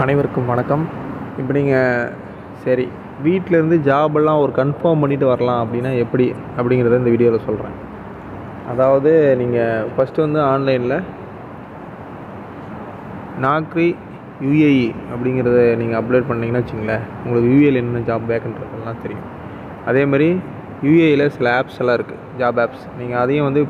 அனைவருக்கும் வணக்கம் இப்போ நீங்கள் சரி வீட்டிலேருந்து ஜாபெல்லாம் ஒரு கன்ஃபார்ம் பண்ணிட்டு வரலாம் அப்படின்னா எப்படி அப்படிங்கிறத இந்த வீடியோவில் சொல்கிறேன் அதாவது நீங்கள் ஃபஸ்ட்டு வந்து ஆன்லைனில் நாக்ரி யூஏஇ அப்படிங்கிறத நீங்கள் அப்லோட் பண்ணிங்கன்னா வச்சுங்களேன் உங்களுக்கு யூஏயில் என்ன ஜாப் வேக்கன்றதெல்லாம் தெரியும் அதே மாதிரி யூஏயில் சில ஆப்ஸ் எல்லாம் இருக்குது ஜாப் ஆப்ஸ் நீங்கள் அதையும் வந்து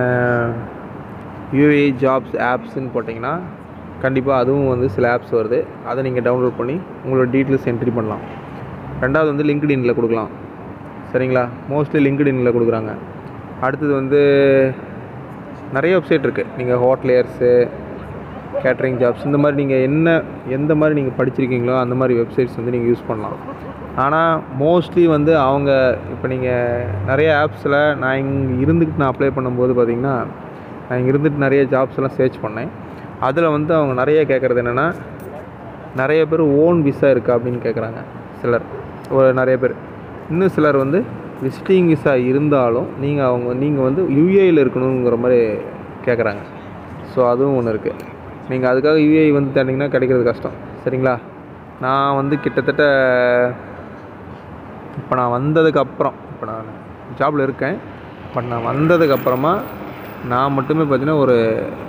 யூஏ ஜாப்ஸ் ஆப்ஸ்ன்னு போட்டிங்கன்னா கண்டிப்பாக அதுவும் வந்து சில ஆப்ஸ் வருது அதை நீங்கள் டவுன்லோட் பண்ணி உங்களோட டீட்டெயில்ஸ் என்ட்ரி பண்ணலாம் ரெண்டாவது வந்து லிங்க்டின்ல கொடுக்கலாம் சரிங்களா மோஸ்ட்லி லிங்க்டின்ல கொடுக்குறாங்க அடுத்தது வந்து நிறைய வெப்சைட் இருக்குது நீங்கள் ஹோட்டலியர்ஸு கேட்ரிங் ஜாப்ஸ் இந்த மாதிரி நீங்கள் என்ன எந்த மாதிரி நீங்கள் படிச்சிருக்கீங்களோ அந்த மாதிரி வெப்சைட்ஸ் வந்து நீங்கள் யூஸ் பண்ணலாம் ஆனால் மோஸ்ட்லி வந்து அவங்க இப்போ நீங்கள் நிறைய ஆப்ஸில் நான் இங்கே இருந்துக்கிட்டு நான் அப்ளை பண்ணும்போது பார்த்தீங்கன்னா நான் இங்கே இருந்துட்டு நிறைய ஜாப்ஸ் எல்லாம் சர்ச் பண்ணேன் அதில் வந்து அவங்க நிறைய கேட்குறது என்னென்னா நிறைய பேர் ஓன் விசா இருக்கா அப்படின்னு கேட்குறாங்க சிலர் ஒரு நிறைய பேர் இன்னும் சிலர் வந்து விசிட்டிங் விசா இருந்தாலும் நீங்கள் அவங்க நீங்கள் வந்து யூஏயில் இருக்கணுங்கிற மாதிரி கேட்குறாங்க ஸோ அதுவும் ஒன்று இருக்குது நீங்கள் அதுக்காக யூஏ வந்து தேடிங்கன்னா கிடைக்கிறது கஷ்டம் சரிங்களா நான் வந்து கிட்டத்தட்ட இப்போ நான் வந்ததுக்கப்புறம் இப்போ நான் ஜாபில் இருக்கேன் பட் நான் வந்ததுக்கப்புறமா நான் மட்டுமே பார்த்தீங்கன்னா ஒரு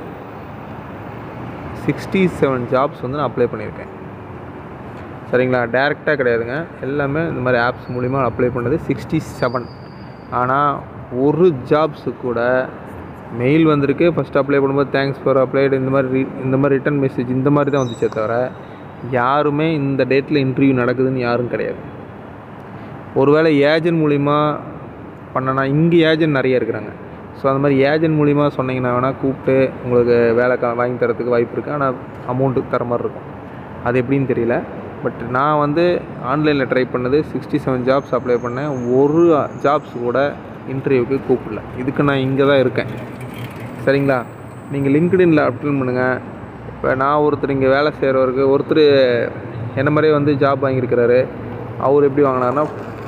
சிக்ஸ்டி செவன் ஜாப்ஸ் வந்து நான் அப்ளை பண்ணியிருக்கேன் சரிங்களா டேரெக்டாக கிடையாதுங்க எல்லாமே இந்த மாதிரி ஆப்ஸ் மூலிமா அப்ளை பண்ணது சிக்ஸ்டி செவன் ஆனால் ஒரு ஜாப்ஸு கூட மெயில் வந்திருக்கு ஃபஸ்ட் அப்ளை பண்ணும்போது தேங்க்ஸ் ஃபார் அப்ளைடு இந்த மாதிரி re- இந்த மாதிரி ரிட்டன் மெசேஜ் இந்த மாதிரி தான் வந்துச்சே தவிர யாருமே இந்த டேட்டில் இன்டர்வியூ நடக்குதுன்னு யாரும் கிடையாது ஒருவேளை ஏஜென்ட் மூலிமா பண்ணனா இங்கே ஏஜென்ட் நிறைய இருக்கிறாங்க ஸோ அந்த மாதிரி ஏஜென்ட் மூலிமா சொன்னீங்கன்னா வேணால் கூப்பிட்டு உங்களுக்கு வேலை கா வாங்கி தரத்துக்கு வாய்ப்பு இருக்குது ஆனால் அமௌண்ட்டு தர மாதிரி இருக்கும் அது எப்படின்னு தெரியல பட் நான் வந்து ஆன்லைனில் ட்ரை பண்ணது சிக்ஸ்டி செவன் ஜாப்ஸ் அப்ளை பண்ணேன் ஒரு ஜாப்ஸ் கூட இன்டர்வியூக்கு கூப்பிடல இதுக்கு நான் இங்கே தான் இருக்கேன் சரிங்களா நீங்கள் லிங்க்டின்ல அப்ளை பண்ணுங்கள் இப்போ நான் ஒருத்தர் இங்கே வேலை செய்கிறவருக்கு ஒருத்தர் என்ன மாதிரியே வந்து ஜாப் வாங்கியிருக்கிறாரு அவர் எப்படி வாங்கினாருன்னா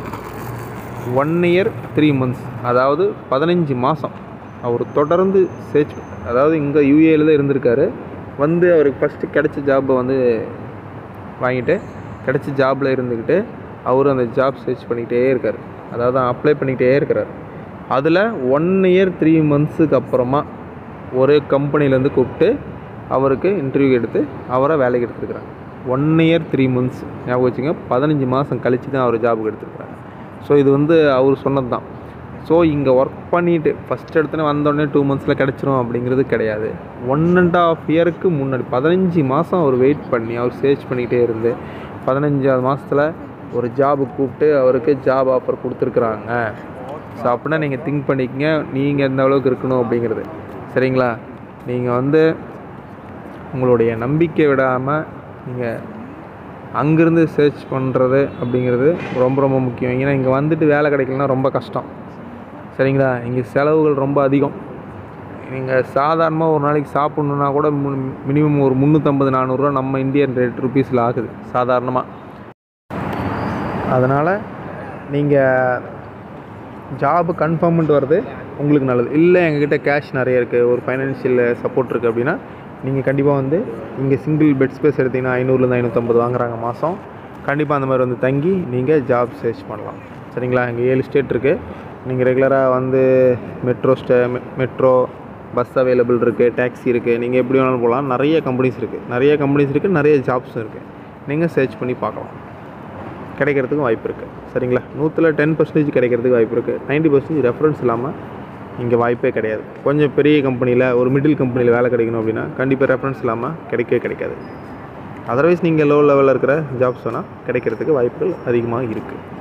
ஒன் இயர் த்ரீ மந்த்ஸ் அதாவது பதினஞ்சு மாதம் அவர் தொடர்ந்து சர்ச் அதாவது இங்கே யூஏல தான் இருந்திருக்காரு வந்து அவருக்கு ஃபஸ்ட்டு கிடைச்ச ஜாப்பை வந்து வாங்கிட்டு கிடைச்ச ஜாபில் இருந்துக்கிட்டு அவர் அந்த ஜாப் சர்ச் பண்ணிக்கிட்டே இருக்கார் அதாவது அப்ளை பண்ணிக்கிட்டே இருக்கிறார் அதில் ஒன் இயர் த்ரீ மந்த்ஸுக்கு அப்புறமா ஒரு கம்பெனிலேருந்து கூப்பிட்டு அவருக்கு இன்டர்வியூ எடுத்து அவரை வேலைக்கு எடுத்துருக்குறாங்க ஒன் இயர் த்ரீ மந்த்ஸ் ஞாபகம் வச்சுங்க பதினஞ்சு மாதம் கழித்து தான் அவர் ஜாபுக்கு எடுத்துருக்குறாங்க ஸோ இது வந்து அவர் சொன்னது தான் ஸோ இங்கே ஒர்க் பண்ணிவிட்டு ஃபஸ்ட் எடுத்துன்னு வந்தோடனே டூ மந்த்ஸில் கிடச்சிரும் அப்படிங்கிறது கிடையாது ஒன் அண்ட் ஆஃப் இயருக்கு முன்னாடி பதினஞ்சு மாதம் அவர் வெயிட் பண்ணி அவர் சர்ச் பண்ணிக்கிட்டே இருந்து பதினஞ்சாவது மாதத்தில் ஒரு ஜாபு கூப்பிட்டு அவருக்கு ஜாப் ஆஃபர் கொடுத்துருக்குறாங்க ஸோ அப்படின்னா நீங்கள் திங்க் பண்ணிக்கங்க நீங்கள் எந்த அளவுக்கு இருக்கணும் அப்படிங்கிறது சரிங்களா நீங்கள் வந்து உங்களுடைய நம்பிக்கை விடாமல் நீங்கள் அங்கேருந்து சர்ச் பண்ணுறது அப்படிங்கிறது ரொம்ப ரொம்ப முக்கியம் ஏன்னா இங்கே வந்துட்டு வேலை கிடைக்கலனா ரொம்ப கஷ்டம் சரிங்களா இங்கே செலவுகள் ரொம்ப அதிகம் நீங்கள் சாதாரணமாக ஒரு நாளைக்கு சாப்பிட்ணுன்னா கூட மினிமம் ஒரு முந்நூற்றம்பது நானூறுரூவா நம்ம இந்தியன் ரேட் ருபீஸில் ஆகுது சாதாரணமாக அதனால் நீங்கள் ஜாபு கன்ஃபார்ம் பண்ணிட்டு வர்றது உங்களுக்கு நல்லது இல்லை எங்ககிட்ட கேஷ் நிறைய இருக்குது ஒரு ஃபைனான்ஷியல் சப்போர்ட் இருக்குது அப்படின்னா நீங்கள் கண்டிப்பாக வந்து இங்கே சிங்கிள் பெட் ஸ்பேஸ் எடுத்தீங்கன்னா ஐநூறுலேருந்து ஐநூற்றம்பது வாங்குறாங்க மாதம் கண்டிப்பாக அந்த மாதிரி வந்து தங்கி நீங்கள் ஜாப் சர்ச் பண்ணலாம் சரிங்களா இங்கே ஏழு ஸ்டேட் இருக்குது நீங்கள் ரெகுலராக வந்து metro stay metro bus available இருக்குது டாக்ஸி இருக்குது நீங்கள் எப்படி வேணாலும் போகலாம் நிறைய கம்பெனிஸ் இருக்குது நிறைய கம்பெனிஸ் இருக்குது நிறைய ஜாப்ஸும் இருக்குது நீங்கள் சர்ச் பண்ணி பார்க்கலாம் கிடைக்கிறதுக்கும் வாய்ப்பு இருக்குது சரிங்களா நூற்றில் டென் பர்சன்டேஜ் கிடைக்கிறதுக்கு வாய்ப்பு இருக்குது நைன்ட்டி பர்சன்டேஜ் ரெஃபரன்ஸ் இல்லாமல் இங்கே வாய்ப்பே கிடையாது கொஞ்சம் பெரிய கம்பெனியில் ஒரு மிடில் கம்பெனியில் வேலை கிடைக்கணும் அப்படின்னா கண்டிப்பாக ரெஃபரன்ஸ் இல்லாமல் கிடைக்கவே கிடைக்காது அதர்வைஸ் நீங்கள் லோ லெவலில் இருக்கிற ஜாப்ஸ் வேணால் கிடைக்கிறதுக்கு வாய்ப்புகள் அதிகமாக இருக்குது